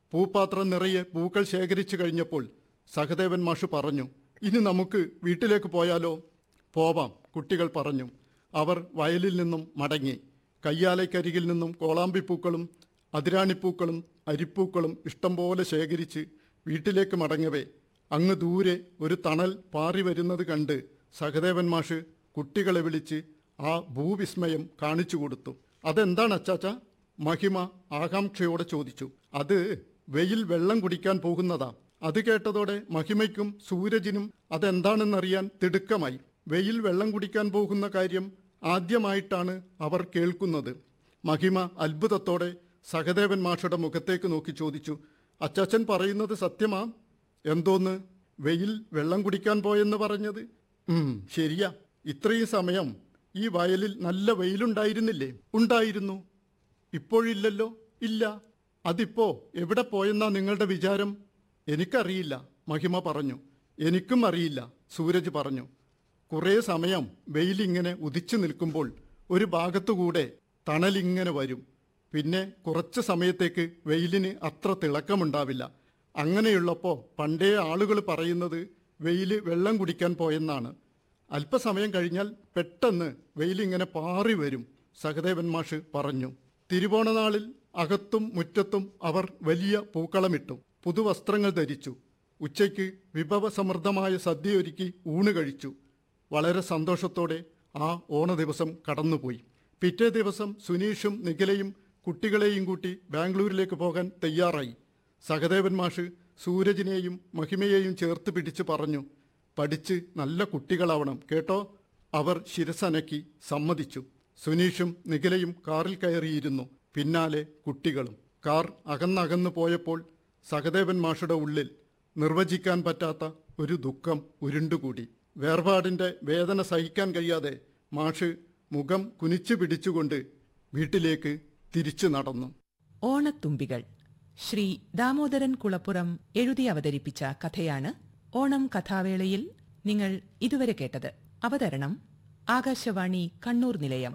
പൂപ്പാത്രം നിറയെ പൂക്കൾ ശേഖരിച്ചു കഴിഞ്ഞപ്പോൾ സഹദേവൻ മാഷ് പറഞ്ഞു ഇനി നമുക്ക് വീട്ടിലേക്ക് പോയാലോ പോവാം കുട്ടികൾ പറഞ്ഞു അവർ വയലിൽ നിന്നും മടങ്ങി കയ്യാലയ്ക്കരികിൽ നിന്നും കോളാമ്പിപ്പൂക്കളും അതിരാണിപ്പൂക്കളും അരിപ്പൂക്കളും ഇഷ്ടം പോലെ ശേഖരിച്ച് വീട്ടിലേക്ക് മടങ്ങവേ അങ്ങ് ദൂരെ ഒരു തണൽ പാറി വരുന്നത് കണ്ട് സഹദേവൻ മാഷ് കുട്ടികളെ വിളിച്ച് ആ ഭൂവിസ്മയം കാണിച്ചു കൊടുത്തു അതെന്താണ് അച്ചാച്ച മഹിമ ആകാംക്ഷയോടെ ചോദിച്ചു അത് വെയിൽ വെള്ളം കുടിക്കാൻ പോകുന്നതാ അത് കേട്ടതോടെ മഹിമയ്ക്കും സൂരജിനും അതെന്താണെന്നറിയാൻ തിടുക്കമായി വെയിൽ വെള്ളം കുടിക്കാൻ പോകുന്ന കാര്യം ആദ്യമായിട്ടാണ് അവർ കേൾക്കുന്നത് മഹിമ അത്ഭുതത്തോടെ സഹദേവൻ മാഷയുടെ മുഖത്തേക്ക് നോക്കി ചോദിച്ചു അച്ചാച്ചൻ പറയുന്നത് സത്യമാ എന്തോന്ന് വെയിൽ വെള്ളം കുടിക്കാൻ പോയെന്ന് പറഞ്ഞത് ഉം ശരിയാ ഇത്രയും സമയം ഈ വയലിൽ നല്ല വെയിലുണ്ടായിരുന്നില്ലേ ഉണ്ടായിരുന്നു ഇപ്പോഴില്ലല്ലോ ഇല്ല അതിപ്പോ എവിടെ പോയെന്നാ നിങ്ങളുടെ വിചാരം എനിക്കറിയില്ല മഹിമ പറഞ്ഞു എനിക്കും അറിയില്ല സൂരജ് പറഞ്ഞു കുറേ സമയം വെയിലിങ്ങനെ ഉദിച്ചു നിൽക്കുമ്പോൾ ഒരു ഭാഗത്തുകൂടെ തണലിങ്ങനെ വരും പിന്നെ കുറച്ച് സമയത്തേക്ക് വെയിലിന് അത്ര തിളക്കമുണ്ടാവില്ല അങ്ങനെയുള്ളപ്പോൾ പണ്ടേ ആളുകൾ പറയുന്നത് വെയിൽ വെള്ളം കുടിക്കാൻ പോയെന്നാണ് അല്പസമയം കഴിഞ്ഞാൽ പെട്ടെന്ന് വെയിലിങ്ങനെ പാറി വരും സഹദേവൻ മാഷ് പറഞ്ഞു തിരുവോണനാളിൽ അകത്തും മുറ്റത്തും അവർ വലിയ പൂക്കളമിട്ടു പുതുവസ്ത്രങ്ങൾ ധരിച്ചു ഉച്ചയ്ക്ക് വിഭവസമൃദ്ധമായ സദ്യയൊരുക്കി ഊണ് കഴിച്ചു വളരെ സന്തോഷത്തോടെ ആ ഓണ ദിവസം കടന്നുപോയി പിറ്റേ ദിവസം സുനീഷും നിഖിലയും കുട്ടികളെയും കൂട്ടി ബാംഗ്ലൂരിലേക്ക് പോകാൻ തയ്യാറായി സഹദേവൻ മാഷ് സൂരജിനെയും മഹിമയെയും ചേർത്ത് പിടിച്ച് പറഞ്ഞു പഠിച്ച് നല്ല കുട്ടികളാവണം കേട്ടോ അവർ ശിരസനക്കി സമ്മതിച്ചു സുനീഷും നിഖിലയും കാറിൽ കയറിയിരുന്നു പിന്നാലെ കുട്ടികളും കാർ അകന്നകന്നു പോയപ്പോൾ സഹദേവൻ മാഷുടെ ഉള്ളിൽ നിർവചിക്കാൻ പറ്റാത്ത ഒരു ദുഃഖം ഉരുണ്ടുകൂടി വേർപാടിന്റെ വേദന സഹിക്കാൻ കഴിയാതെ മാഷ് മുഖം കുനിച്ചു പിടിച്ചുകൊണ്ട് വീട്ടിലേക്ക് തിരിച്ചു നടന്നു ഓണത്തുമ്പികൾ ശ്രീ ദാമോദരൻ കുളപ്പുറം എഴുതി അവതരിപ്പിച്ച കഥയാണ് ഓണം കഥാവേളയിൽ നിങ്ങൾ ഇതുവരെ കേട്ടത് അവതരണം ആകാശവാണി കണ്ണൂർ നിലയം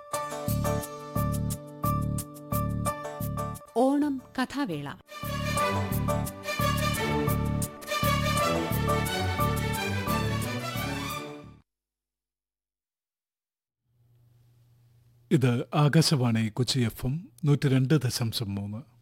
ഓണം കഥാവേള ഇത് ആകാശവാണി കൊച്ചി എഫ് എം നൂറ്റി രണ്ട് ദശാംശം മൂന്ന്